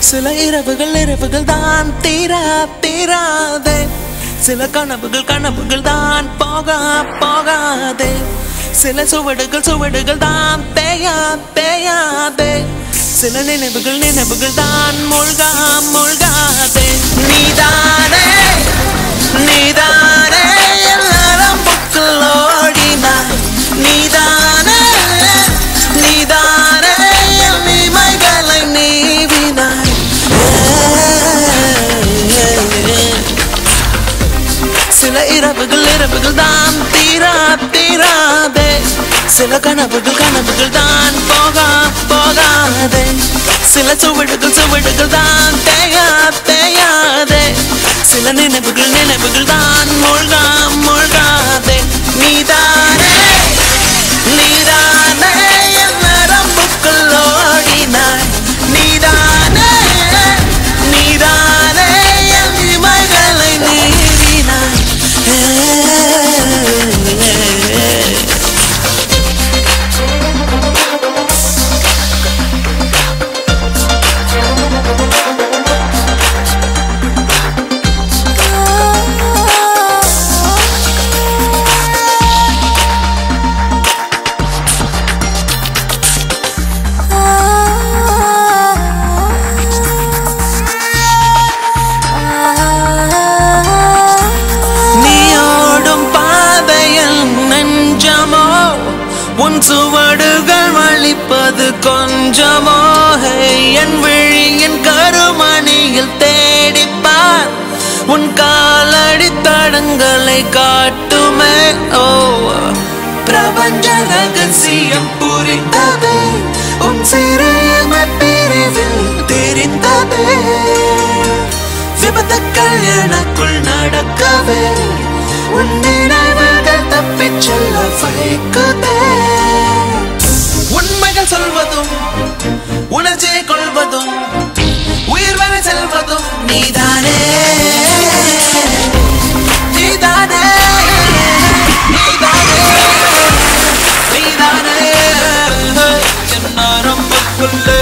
சில இரவுகள் இரவுகள் தான் தீரா தீராதே சில கனவுகள் கனவுகள் தான் போகா போகாதே சில சுவடுகள் சுவடுகள் தான் தேயா தேயாதே சில நினைவுகள் நினைவுகள் தான் மூழ்கா மூழ்காதே நீதானே நீதானே எல்லாரும் புக்கில் ஓடினாய் நீதானே நீதானே என் இமைகளை நீவினாய் சில இரவுகள் இரவுகள் தான் தீரா தீராதே சில கனவுகள் கனவுகள் தான் போகா போகாதே சில சுவடுகள் சுவடுகள் தான் தேயா தேயாதே சில நினைவுகள் நினைவுகள் தான் மூழ்கா மூழ்காதே நீதானே நீதானே என் நரம்புக்குள் ஓடினாய் நீதானே நீதானே என் இமைகளை நீவினாய் நீயோடும் பாதையில் நெஞ்சமோ உன் சுவடுகள் வலிப்பது கொஞ்சமோ ஹே, என் விழியின் கருமணியில் தேடிப்பார் உன் காலடி தடங்களை காட்டுமே ஓ பிரபஞ்ச ரகசியம் புரிந்ததே உன் சிறிய பிரிவில் தெரிந்ததே விபத்துக்கள் எனக்குள் நடக்கவே உன் நினைவுகள் தப்பிச் செல்ல வைக்குதே உண்மைகள் சொல்வதும் உணர்ச்சியை கொள்வதும் உயிர் வரை செல்வதும் நீதானே நீதானே நீதானே நீதானே என் நரம்புக்குள்ள